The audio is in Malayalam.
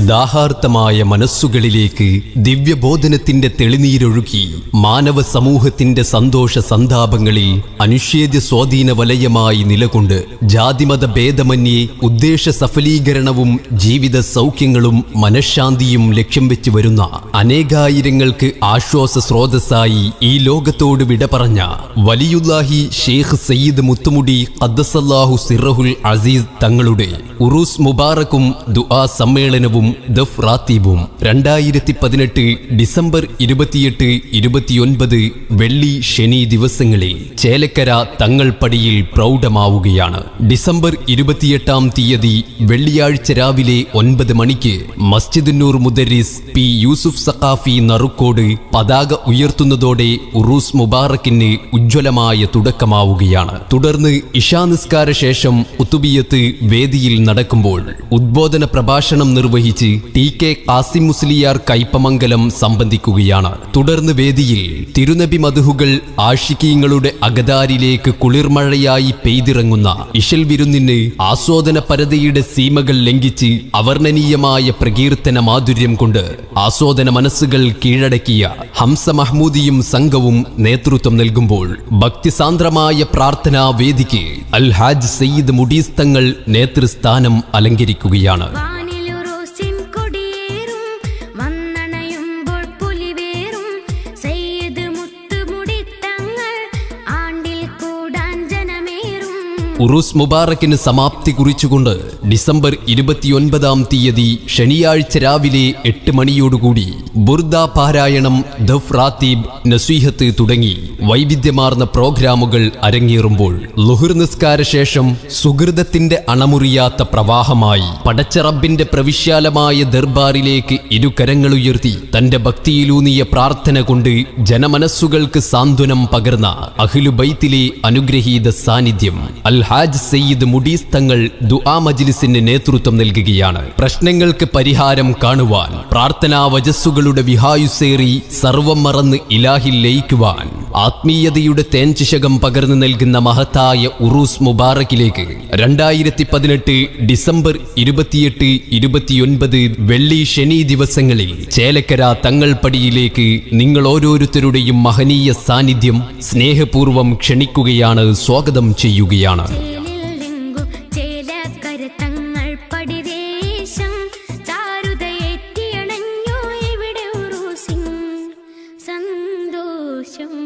ദാഹാർത്തമായ മനസ്സുകളിലേക്ക് ദിവ്യബോധനത്തിന്റെ തെളിനീരൊഴുക്കി മാനവ സമൂഹത്തിന്റെ സന്തോഷ സന്താപങ്ങളിൽ അനുഷേദ്യ സ്വാധീന വലയമായി നിലകൊണ്ട് ജാതിമത ഭേദമന്യേ ഉദ്ദേശ സഫലീകരണവും ജീവിത സൗഖ്യങ്ങളും മനഃശാന്തിയും ലക്ഷ്യം വെച്ച് വരുന്ന അനേകായിരങ്ങൾക്ക് ആശ്വാസ സ്രോതസ്സായി ഈ ലോകത്തോട് വിട പറഞ്ഞ വലിയുല്ലാഹി ഷേഖ് സയ്യിദ് മുത്തുമുടി ഖദ്ദസല്ലാഹു സിറഹുൽ അസീസ് തങ്ങളുടെ ഉറൂസ് മുബാറക്കും ദുആ സമ്മേളനവും ദഫ് റാത്തീബും രണ്ടായിരത്തി പതിനെട്ട് ഡിസംബർ ഇരുപത്തിയെട്ട് ഇരുപത്തിയൊൻപത് വെള്ളി ശനി ദിവസങ്ങളിൽ ചേലക്കര തങ്ങൾപ്പടിയിൽ പ്രൗഢമാവുകയാണ് ഡിസംബർ ഇരുപത്തിയെട്ടാം തീയതി വെള്ളിയാഴ്ച രാവിലെ ഒൻപത് മണിക്ക് മസ്ജിദ് നൂർ മുദരിസ് പി യൂസുഫ് സഖാഫി നറുക്കോട് പതാക ഉയർത്തുന്നതോടെ ഉറൂസ് മുബാറക്കിന് ഉജ്ജ്വലമായ തുടക്കമാവുകയാണ് തുടർന്ന് ഇഷാനിസ്കാര ശേഷം ഉത്തുബിയത്ത് വേദിയിൽ നടക്കുമ്പോൾ ഉദ്ബോധന പ്രഭാഷണം നിർവഹിച്ച് ടി കെ കാസിം മുസ്ലിയാർ കൈപ്പമംഗലം സംബന്ധിക്കുകയാണ് തുടർന്ന് വേദിയിൽ തിരുനബി മധുഹുകൾ ആഷിക്കീങ്ങളുടെ അകതാരിലേക്ക് കുളിർമഴയായി പെയ്തിറങ്ങുന്ന ഇശൽ വിരുന്നിന് ആസ്വാദന പരതയുടെ സീമകൾ ലംഘിച്ച് അവർണ്ണനീയമായ പ്രകീർത്തന മാധുര്യം കൊണ്ട് ആസ്വാദന മനസ്സുകൾ കീഴടക്കിയ ഹംസ മഹ്മൂദിയും സംഘവും നേതൃത്വം നൽകുമ്പോൾ ഭക്തിസാന്ദ്രമായ പ്രാർത്ഥനാ വേദിക്ക് അൽ ഹാജ് സയ്യിദ് മുഡീസ്തങ്ങൾ നേതൃസ്ഥാനം അലങ്കരിക്കുകയാണ് വാനിലുറോസിൻ കൊടിയേറും വന്നണയുമ്പോൾ പുലിവേറും സയ്യിദ് മുത്തുമുടിത്തങ്ങൾ ആണ്ടിൽ കൂടാൻ ജനമേറും ഉറൂസ് മുബാറക്കിന് സമാപ്തി കുറിച്ചുകൊണ്ട് ഡിസംബർ ഇരുപത്തിയൊൻപതാം തീയതി ശനിയാഴ്ച രാവിലെ എട്ട് മണിയോടുകൂടി ബുർദ പാരായണം ദഫ് റാത്തീബ് നസീഹത്ത് തുടങ്ങി വൈവിധ്യമാർന്ന പ്രോഗ്രാമുകൾ അരങ്ങേറുമ്പോൾ ലുഹുർ നിസ്കാര ശേഷം സുഹൃതത്തിന്റെ അണമുറിയാത്ത പ്രവാഹമായി പടച്ചറബിന്റെ പ്രവിശാലമായ ദർബാറിലേക്ക് ഇരുകരങ്ങളുയർത്തി തന്റെ ഭക്തിയിലൂന്നിയ പ്രാർത്ഥന കൊണ്ട് ജനമനസ്സുകൾക്ക് സാന്ത്വനം പകർന്ന അഖിലുബൈത്തിലെ അനുഗ്രഹീത സാന്നിധ്യം അൽ ഹാജ് സയ്യിദ് മുഡീസ് തങ്ങൾ ദുആ മജ്ലിസിന് നേതൃത്വം നൽകുകയാണ് പ്രശ്നങ്ങൾക്ക് പരിഹാരം കാണുവാൻ പ്രാർത്ഥനാ വജസ്സുകളുടെ വിഹായുസേറി സർവം മറന്ന് ഇലാഹിൽ ലയിക്കുവാൻ ആത്മീയതയുടെ തേൻചിശകം പകർന്നു നൽകുന്ന മഹത്തായ ഉറൂസ് മുബാറക്കിലേക്ക് രണ്ടായിരത്തി പതിനെട്ട് ഡിസംബർ ഇരുപത്തിയെട്ട് ഇരുപത്തിയൊൻപത് വെള്ളി ശനി ദിവസങ്ങളിൽ ചേലക്കര തങ്ങൾപ്പടിയിലേക്ക് നിങ്ങൾ ഓരോരുത്തരുടെയും മഹനീയ സാന്നിധ്യം സ്നേഹപൂർവം ക്ഷണിക്കുകയാണ് സ്വാഗതം ചെയ്യുകയാണ് ചേലിലെങ്കും ചേലക്കരത്തങ്ങൾ പടിദേശം ചാരുതയേറ്റിയണഞ്ഞു ഇവിടെ ഉറൂസിൻ സന്തോഷം